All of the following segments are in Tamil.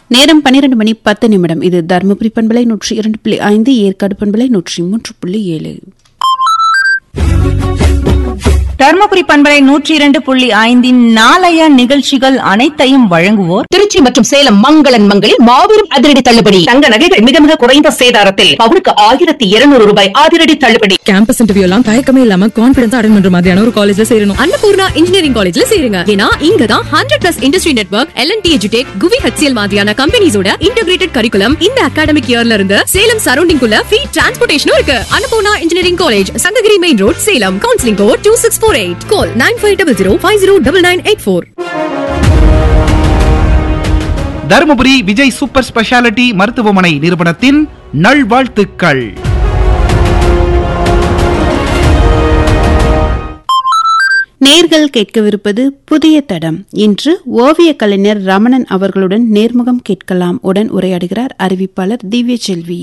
நேரம் பன்னிரண்டு மணி பத்து நிமிடம் இது தருமபுரி பண்பலை நூற்றி இரண்டு புள்ளி ஐந்து ஏற்காடு பண்பலை நூற்றி மூன்று புள்ளி ஏழு தர்மபுரி பண்பலை நூற்றி இரண்டு புள்ளி ஐந்தின் நாளைய நிகழ்ச்சிகள் அனைத்தையும் வழங்குவோர் திருச்சி மற்றும் சேலம் மங்களன் மங்களில் மாபெரும் அதிரடி தள்ளுபடி தங்க நகைகள் மிக மிக குறைந்த சேதாரத்தில் பவுனுக்கு ஆயிரத்தி இருநூறு ரூபாய் அதிரடி தள்ளுபடி கேம்பஸ் இன்டர்வியூ எல்லாம் தயக்கமே இல்லாம கான்பிடன்ஸ் அட்டன் பண்ற மாதிரியான ஒரு காலேஜ்ல சேரணும் அன்னபூர்ணா இன்ஜினியரிங் காலேஜ்ல சேருங்க ஏன்னா இங்க தான் hundred plus industry network L and T எஜுடெக் குவி ஹெச்சிஎல் மாதிரியான கம்பெனிஸோட இன்டகிரேட்டட் கரிக்குலம் இந்த அகாடமிக் இயர்ல இருந்து சேலம் சரௌண்டிங் குள்ள ஃப்ரீ டிரான்ஸ்போர்டேஷனும் இருக்கு Annapoorna engineering college Sankagiri main road Salem counselling code two six four eight call nine five double zero five zero double nine eight four Dharmapuri Vijay super speciality மருத்துவமனை நிறுவனத்தின் நல்வாழ்த்துக்கள் நேர்கள் கேட்கவிருப்பது புதிய தடம் இன்று ஓவிய கலைஞர் ரமணன் அவர்களுடன் நேர்முகம் கேட்கலாம் உடன் உரையாடுகிறார் அறிவிப்பாளர் திவ்ய செல்வி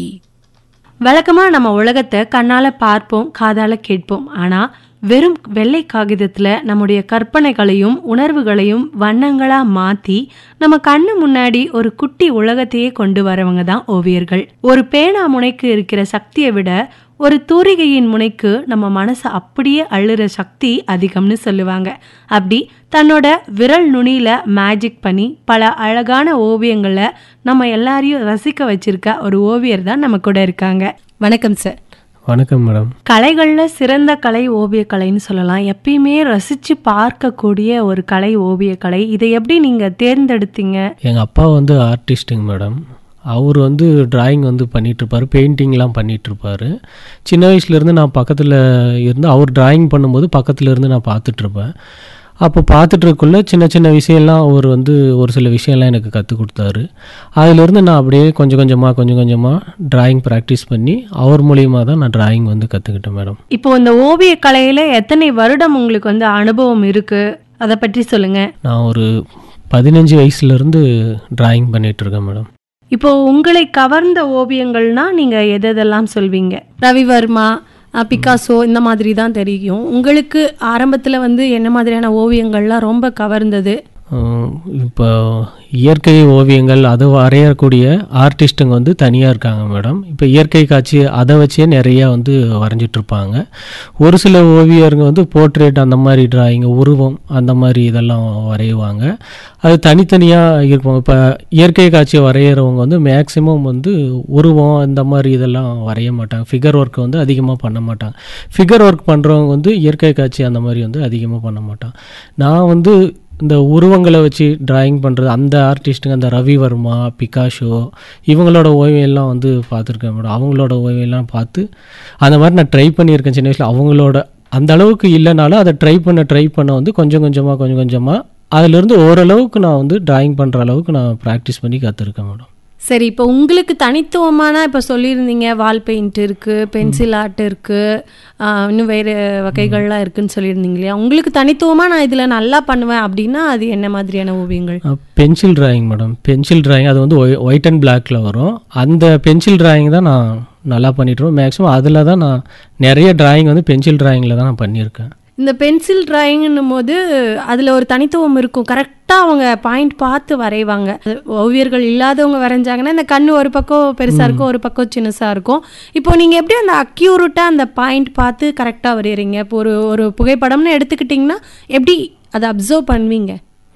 வழக்கமாக நம்ம உலகத்தை கண்ணால் பார்ப்போம் காதால் கேட்போம் ஆனால் வெறும் வெள்ளை காகிதத்தில் நம்முடைய கற்பனைகளையும் உணர்வுகளையும் வண்ணங்களாக மாற்றி நம்ம கண்ணு முன்னாடி ஒரு குட்டி உலகத்தையே கொண்டு வரவங்க தான் ஓவியர்கள் ஒரு பேனா முனைக்கு இருக்கிற சக்தியை விட ஒரு தூரிகையின் முனைக்கு நம்ம மனசை அப்படியே அள்ளுற சக்தி அதிகம்னு சொல்லுவாங்க அப்படி தன்னோட விரல் நுனியில மேஜிக் பண்ணி பல அழகான ஓவியங்களை நம்ம எல்லாரையும் ரசிக்க வச்சிருக்க ஒரு ஓவியர் தான் நம்ம கூட இருக்காங்க வணக்கம் சார் வணக்கம் மேடம் கலைகளில் சிறந்த கலை ஓவியக்கலைன்னு சொல்லலாம் எப்பயுமே ரசித்து பார்க்கக்கூடிய ஒரு கலை ஓவியக்கலை இதை எப்படி நீங்கள் தேர்ந்தெடுத்தீங்க எங்கள் அப்பா வந்து ஆர்டிஸ்ட்டுங்க மேடம் அவர் வந்து டிராயிங் வந்து பண்ணிகிட்ருப்பார் பெயிண்டிங்லாம் பண்ணிகிட்ருப்பார் சின்ன வயசுலேருந்து நான் பக்கத்தில் இருந்து அவர் டிராயிங் பண்ணும்போது பக்கத்தில் இருந்து நான் பார்த்துட்ருப்பேன் அப்போ பார்த்துட்ருக்குள்ள சின்ன சின்ன விஷயம்லாம் அவர் வந்து ஒரு சில விஷயம்லாம் எனக்கு கற்றுக் கொடுத்தாரு அதிலிருந்து நான் அப்படியே கொஞ்சம் கொஞ்சமாக கொஞ்சம் கொஞ்சமாக டிராயிங் ப்ராக்டிஸ் பண்ணி அவர் மூலியமாக தான் நான் டிராயிங் வந்து கற்றுக்கிட்டேன் மேடம் இப்போ இந்த ஓவியக்கலையில் எத்தனை வருடம் உங்களுக்கு வந்து அனுபவம் இருக்குது அதை பற்றி சொல்லுங்கள் நான் ஒரு பதினஞ்சு வயசுலேருந்து டிராயிங் பண்ணிகிட்ருக்கேன் மேடம் இப்போ உங்களை கவர்ந்த ஓவியங்கள்னா நீங்கள் எது எதெல்லாம் சொல்வீங்க ரவிவர்மா அஹ், பிக்காசோ இந்த மாதிரி தான் தெரியும் உங்களுக்கு ஆரம்பத்தில் வந்து என்ன மாதிரியான ஓவியங்கள்லாம் ரொம்ப கவர்ந்தது அஹ் இப்போ இயற்கை ஓவியங்கள் அதை வரையக்கூடிய ஆர்டிஸ்ட்டுங்க வந்து தனியாக இருக்காங்க மேடம் இப்போ இயற்கை காட்சி அதை வச்சே நிறையா வந்து வரைஞ்சிட்டு இருப்பாங்க ஒரு சில ஓவியருங்க வந்து போர்ட்ரேட் அந்த மாதிரி டிராயிங் உருவம் அந்த மாதிரி இதெல்லாம் வரைவாங்க அது தனித்தனியாக இருக்கும் இப்போ இயற்கை காட்சி வரைகிறவங்க வந்து மேக்ஸிமம் வந்து உருவம் இந்த மாதிரி இதெல்லாம் வரைய மாட்டாங்க ஃபிகர் ஒர்க் வந்து அதிகமாக பண்ண மாட்டாங்க ஃபிகர் ஒர்க் பண்ணுறவங்க வந்து இயற்கை காட்சி அந்த மாதிரி வந்து அதிகமாக பண்ண மாட்டாங்க நான் வந்து இந்த உருவங்களை வச்சு டிராயிங் பண்ணுறது அந்த ஆர்டிஸ்ட்டுங்க அந்த ரவிவர்மா பிகாஷோ இவங்களோட ஓவியம்லாம் வந்து பார்த்துருக்கேன் மேடம் அவங்களோட ஓவியம்லாம் பார்த்து அந்த மாதிரி நான் ட்ரை பண்ணியிருக்கேன் சின்ன வயசில் அவங்களோட அந்த அளவுக்கு இல்லைனாலும் அதை ட்ரை பண்ண ட்ரை பண்ண வந்து கொஞ்சம் கொஞ்சமாக கொஞ்சம் கொஞ்சமாக அதிலிருந்து ஓரளவுக்கு நான் வந்து டிராயிங் பண்ணுற அளவுக்கு நான் ப்ராக்டிஸ் பண்ணி கற்றுருக்கேன் மேடம் சரி இப்போ உங்களுக்கு தனித்துவமான இப்போ சொல்லியிருந்தீங்க வால் பெயிண்ட் இருக்குது பென்சில் ஆர்ட் இருக்குது இன்னும் வேறு வகைகள்லாம் இருக்குன்னு சொல்லியிருந்தீங்க இல்லையா உங்களுக்கு தனித்துவமாக நான் இதில் நல்லா பண்ணுவேன் அப்படின்னா அது என்ன மாதிரியான ஓவியங்கள் pencil drawing madam pencil drawing அது வந்து ஒயிட் அண்ட் பிளாக்ல வரும் அந்த பென்சில் டிராயிங் தான் நான் நல்லா பண்ணிட்டுருவேன் மேக்ஸிமம் அதில் தான் நான் நிறைய டிராயிங் வந்து பென்சில் டிராயிங்கில் தான் நான் பண்ணியிருக்கேன் இந்த பென்சில் டிராயிங்னும் போது அதில் ஒரு தனித்துவம் இருக்கும் கரெக்டாக அவங்க பாயிண்ட் பார்த்து வரைவாங்க அது ஓவியர்கள் இல்லாதவங்க வரைஞ்சாங்கன்னா இந்த கண் ஒரு பக்கம் பெருசாக இருக்கும் ஒரு பக்கம் சின்னசாக இருக்கும் இப்போ நீங்கள் எப்படி அந்த அக்யூரட்டாக அந்த பாயிண்ட் பார்த்து கரெக்டாக வரைகிறீங்க இப்போ ஒரு ஒரு புகைப்படம்னு எடுத்துக்கிட்டிங்கன்னா எப்படி அதை அப்சர்வ் பண்ணுவீங்க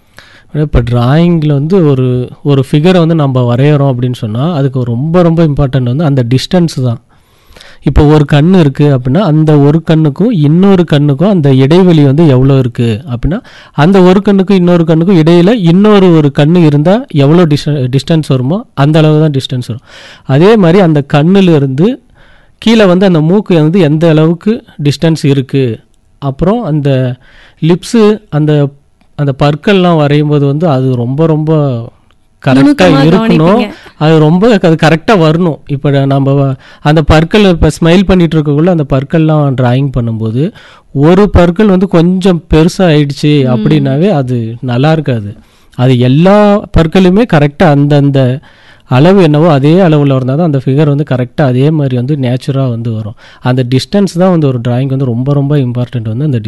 இப்போ டிராயிங்கில் வந்து ஒரு ஒரு ஃபிகரை வந்து நம்ம வரைகிறோம் அப்படின்னு சொன்னால் அதுக்கு ரொம்ப ரொம்ப இம்பார்ட்டன்ட் வந்து அந்த டிஸ்டன்ஸ் தான் இப்போ ஒரு கண் இருக்குது அப்படின்னா அந்த ஒரு கண்ணுக்கும் இன்னொரு கண்ணுக்கும் அந்த இடைவெளி வந்து எவ்வளோ இருக்குது அப்படின்னா அந்த ஒரு கண்ணுக்கும் இன்னொரு கண்ணுக்கும் இடையில இன்னொரு ஒரு கண் இருந்தால் எவ்வளோ டிஸ்ட டிஸ்டன்ஸ் வருமோ அந்த அளவு தான் டிஸ்டன்ஸ் வரும் அதே மாதிரி அந்த கண்ணுல இருந்து கீழே வந்து அந்த மூக்கு வந்து எந்த அளவுக்கு டிஸ்டன்ஸ் இருக்குது அப்புறம் அந்த லிப்ஸு அந்த அந்த பற்கள்லாம் வரையும் போது வந்து அது ரொம்ப ரொம்ப கரெக்டாக நுணுக்கமா இருக்கணும் கவனிப்பீங்க. அது ரொம்ப அது கரெக்டாக வரணும் இப்போ நம்ம வ- அந்த பற்கள் இப்போ ஸ்மைல் பண்ணிட்டு இருக்கக்குள்ள அந்த பற்கள்லாம் டிராயிங் பண்ணும்போது ஒரு பற்கள் வந்து கொஞ்சம் பெருசாக ஆயிடுச்சு அப்படின்னாவே அது நல்லா இருக்காது அது எல்லா பற்களுமே கரெக்டாக அந்தந்த அளவு என்னவோ அதே அளவில் இருந்தால் தான் அந்த ஃபிகர் வந்து கரெக்டாக அதே மாதிரி வந்து நேச்சுராக வந்து வரும் அந்த டிஸ்டன்ஸ் தான் வந்து ஒரு டிராயிங் வந்து ரொம்ப ரொம்ப இம்பார்ட்டன்ட் வந்து அந்த